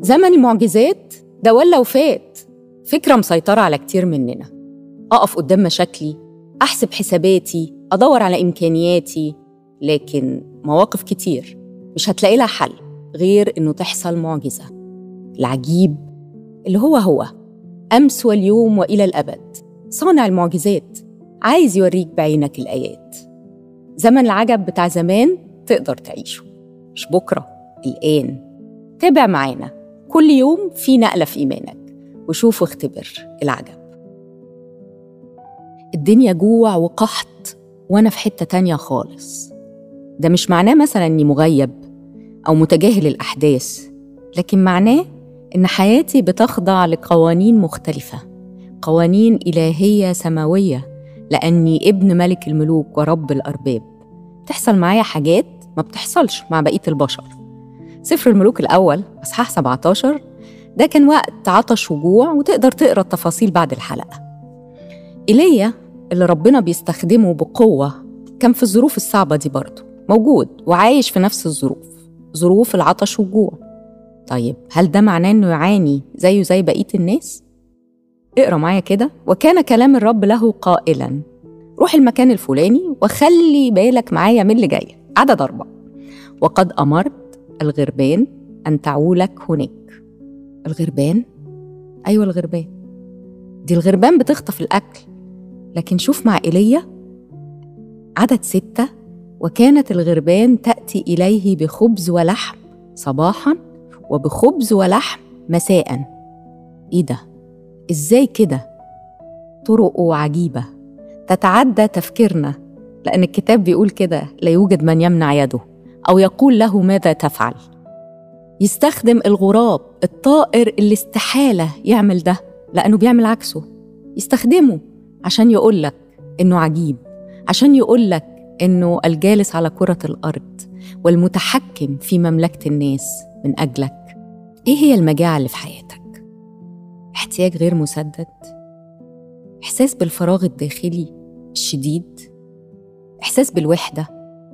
زمن المعجزات ده ولا وفات فكرة مسيطرة على كتير مننا أقف قدام مشاكلي أحسب حساباتي أدور على إمكانياتي لكن مواقف كتير مش هتلاقي لها حل غير إنه تحصل معجزة العجيب اللي هو هو أمس واليوم وإلى الأبد صانع المعجزات عايز يوريك بعينك الآيات زمن العجب بتاع زمان تقدر تعيشه مش بكرة الآن تابع معانا كل يوم في نقلة في إيمانك وشوف واختبر العجب الدنيا جوع وقحط وأنا في حتة تانية خالص ده مش معناه مثلا إني مغيب أو متجاهل الأحداث لكن معناه إن حياتي بتخضع لقوانين مختلفة قوانين إلهية سماوية لأني ابن ملك الملوك ورب الأرباب تحصل معايا حاجات ما بتحصلش مع بقية البشر سفر الملوك الأول أصحاح 17 ده كان وقت عطش وجوع وتقدر تقرا التفاصيل بعد الحلقة إيليا اللي ربنا بيستخدمه بقوة كان في الظروف الصعبة دي برضه موجود وعايش في نفس الظروف ظروف العطش والجوع طيب هل ده معناه إنه يعاني زيه زي بقية الناس؟ اقرا معايا كده وكان كلام الرب له قائلا روح المكان الفلاني وخلي بالك معايا من اللي جاي عدد أربعة وقد أمرت الغربان أن تعولك هناك الغربان؟ أيوة الغربان دي الغربان بتخطف الأكل لكن شوف مع إيليا عدد ستة وكانت الغربان تأتي إليه بخبز ولحم صباحا وبخبز ولحم مساء إيه ده؟ إزاي كده؟ طرقه عجيبة تتعدى تفكيرنا لأن الكتاب بيقول كده لا يوجد من يمنع يده أو يقول له ماذا تفعل يستخدم الغراب الطائر اللي استحالة يعمل ده لأنه بيعمل عكسه يستخدمه عشان يقول لك إنه عجيب عشان يقول لك إنه الجالس على كرة الأرض والمتحكم في مملكة الناس من أجلك إيه هي المجاعة اللي في حياتك؟ احتياج غير مسدد إحساس بالفراغ الداخلي الشديد إحساس بالوحدة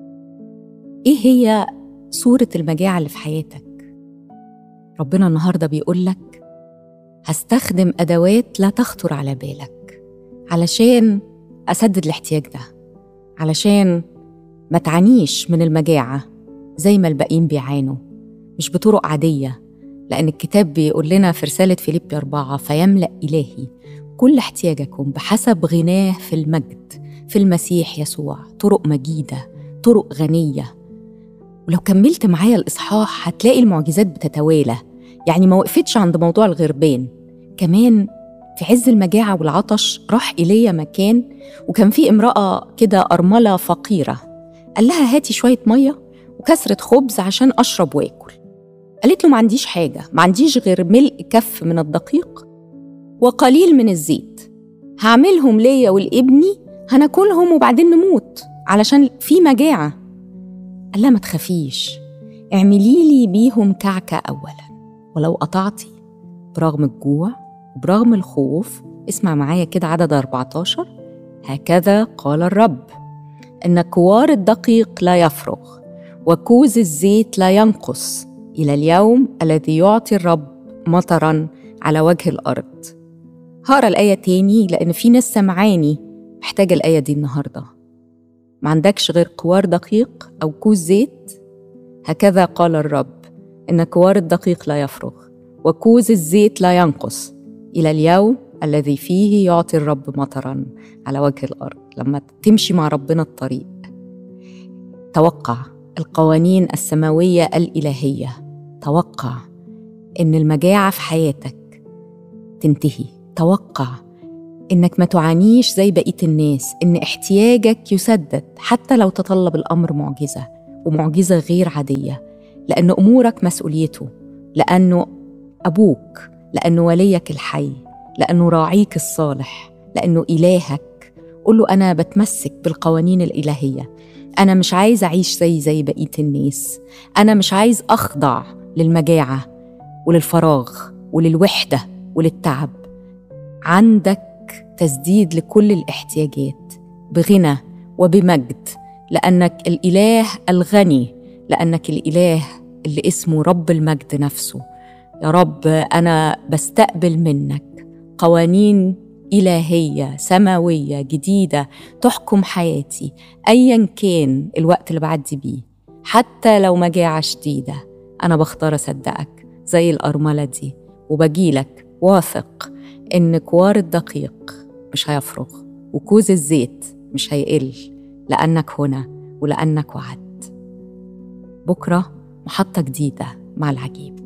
إيه هي صورة المجاعة اللي في حياتك؟ ربنا النهاردة بيقول لك هستخدم أدوات لا تخطر على بالك علشان أسدد الاحتياج ده علشان ما تعانيش من المجاعة زي ما الباقيين بيعانوا مش بطرق عادية لأن الكتاب بيقول لنا في رسالة فيليبي أربعة فيملأ إلهي كل احتياجكم بحسب غناه في المجد في المسيح يسوع طرق مجيدة طرق غنية ولو كملت معايا الإصحاح هتلاقي المعجزات بتتوالى يعني ما وقفتش عند موضوع الغربان كمان في عز المجاعة والعطش راح إيليا مكان وكان في امرأة كده أرملة فقيرة قال لها هاتي شوية مية وكسرة خبز عشان أشرب وآكل قالت له ما عنديش حاجة ما عنديش غير ملء كف من الدقيق وقليل من الزيت هعملهم ليا ولابني هناكلهم وبعدين نموت علشان في مجاعة قال لها ما تخافيش اعملي لي بيهم كعكة أولا ولو قطعتي برغم الجوع وبرغم الخوف اسمع معايا كده عدد 14 هكذا قال الرب إن كوار الدقيق لا يفرغ وكوز الزيت لا ينقص إلى اليوم الذي يعطي الرب مطرا على وجه الأرض هقرا الآية تاني لأن في ناس سمعاني محتاجة الآية دي النهاردة ما عندكش غير كوار دقيق أو كوز زيت هكذا قال الرب إن كوار الدقيق لا يفرغ وكوز الزيت لا ينقص إلى اليوم الذي فيه يعطي الرب مطرا على وجه الأرض لما تمشي مع ربنا الطريق توقع القوانين السماوية الإلهية توقع إن المجاعة في حياتك تنتهي توقع إنك ما تعانيش زي بقية الناس إن احتياجك يسدد حتى لو تطلب الأمر معجزة ومعجزة غير عادية لأن أمورك مسؤوليته لأنه أبوك لأنه وليك الحي لأنه راعيك الصالح لأنه إلهك قل له أنا بتمسك بالقوانين الإلهية أنا مش عايز أعيش زي زي بقية الناس أنا مش عايز أخضع للمجاعة وللفراغ وللوحدة وللتعب عندك تسديد لكل الاحتياجات بغنى وبمجد لأنك الإله الغني لأنك الإله اللي اسمه رب المجد نفسه يا رب أنا بستقبل منك قوانين إلهية سماوية جديدة تحكم حياتي أيا كان الوقت اللي بعدي بيه حتى لو مجاعة شديدة أنا بختار أصدقك زي الأرملة دي وبجيلك واثق إن كوار الدقيق مش هيفرغ وكوز الزيت مش هيقل لأنك هنا ولأنك وعدت بكرة محطة جديدة مع العجيب